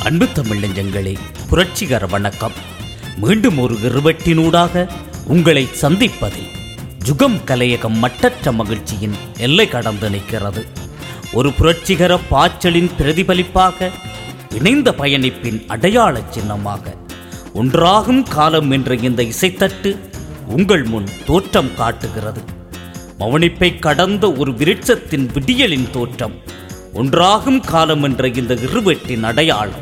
அன்பு தமிழ் நெஞ்சங்களே புரட்சிகர வணக்கம் மீண்டும் ஒரு இருவட்டினூடாக உங்களை சந்திப்பதில் ஜுகம் கலையகம் மட்டற்ற மகிழ்ச்சியின் எல்லை கடந்து நிற்கிறது ஒரு புரட்சிகர பாய்ச்சலின் பிரதிபலிப்பாக இணைந்த பயணிப்பின் அடையாள சின்னமாக ஒன்றாகும் காலம் என்ற இந்த இசைத்தட்டு உங்கள் முன் தோற்றம் காட்டுகிறது மௌனிப்பை கடந்த ஒரு விருட்சத்தின் விடியலின் தோற்றம் ஒன்றாகும் காலம் என்ற இந்த இருவட்டின் அடையாளம்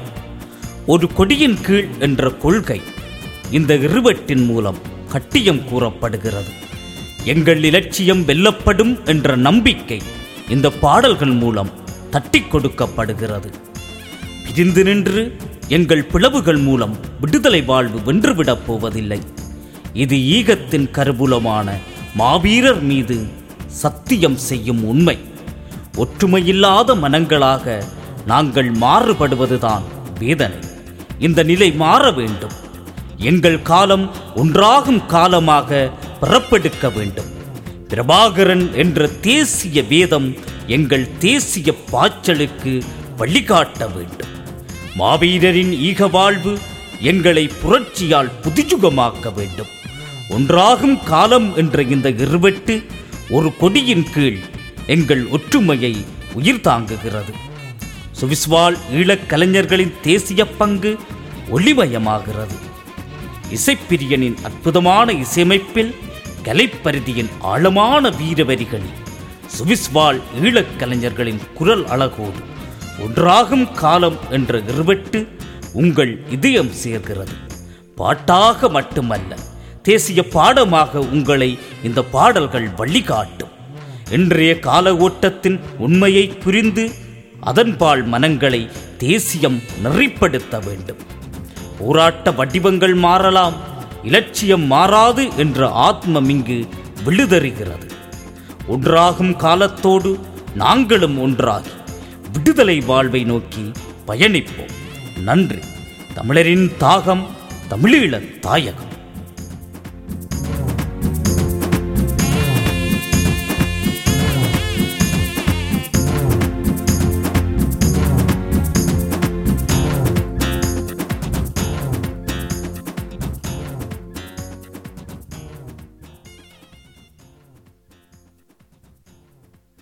ஒரு கொடியின் கீழ் என்ற கொள்கை இந்த இருவட்டின் மூலம் கட்டியம் கூறப்படுகிறது எங்கள் இலட்சியம் வெல்லப்படும் என்ற நம்பிக்கை இந்த பாடல்கள் மூலம் தட்டிக் கொடுக்கப்படுகிறது பிரிந்து நின்று எங்கள் பிளவுகள் மூலம் விடுதலை வாழ்வு வென்றுவிடப் போவதில்லை இது ஈகத்தின் கருபுலமான மாவீரர் மீது சத்தியம் செய்யும் உண்மை ஒற்றுமையில்லாத மனங்களாக நாங்கள் மாறுபடுவதுதான் வேதனை இந்த நிலை மாற வேண்டும் எங்கள் காலம் ஒன்றாகும் காலமாக பிறப்பெடுக்க வேண்டும் பிரபாகரன் என்ற தேசிய வேதம் எங்கள் தேசிய பாய்ச்சலுக்கு வழிகாட்ட வேண்டும் மாவீரரின் ஈக வாழ்வு எங்களை புரட்சியால் புதுயுகமாக்க வேண்டும் ஒன்றாகும் காலம் என்ற இந்த இருவட்டு ஒரு கொடியின் கீழ் எங்கள் ஒற்றுமையை உயிர் தாங்குகிறது சுவிஸ்வால் ஈழக் கலைஞர்களின் தேசிய பங்கு ஒளிமயமாகிறது இசைப்பிரியனின் அற்புதமான இசையமைப்பில் கலைப்பரிதியின் ஆழமான வீரவரிகளில் சுவிஸ்வால் ஈழக் கலைஞர்களின் குரல் அழகோடு ஒன்றாகும் காலம் என்ற இருவட்டு உங்கள் இதயம் சேர்கிறது பாட்டாக மட்டுமல்ல தேசிய பாடமாக உங்களை இந்த பாடல்கள் வழிகாட்டும் இன்றைய கால ஓட்டத்தின் உண்மையை புரிந்து அதன்பால் மனங்களை தேசியம் நெறிப்படுத்த வேண்டும் போராட்ட வடிவங்கள் மாறலாம் இலட்சியம் மாறாது என்ற ஆத்மம் இங்கு விழுதறுகிறது ஒன்றாகும் காலத்தோடு நாங்களும் ஒன்றாகி விடுதலை வாழ்வை நோக்கி பயணிப்போம் நன்றி தமிழரின் தாகம் தமிழீழ தாயகம்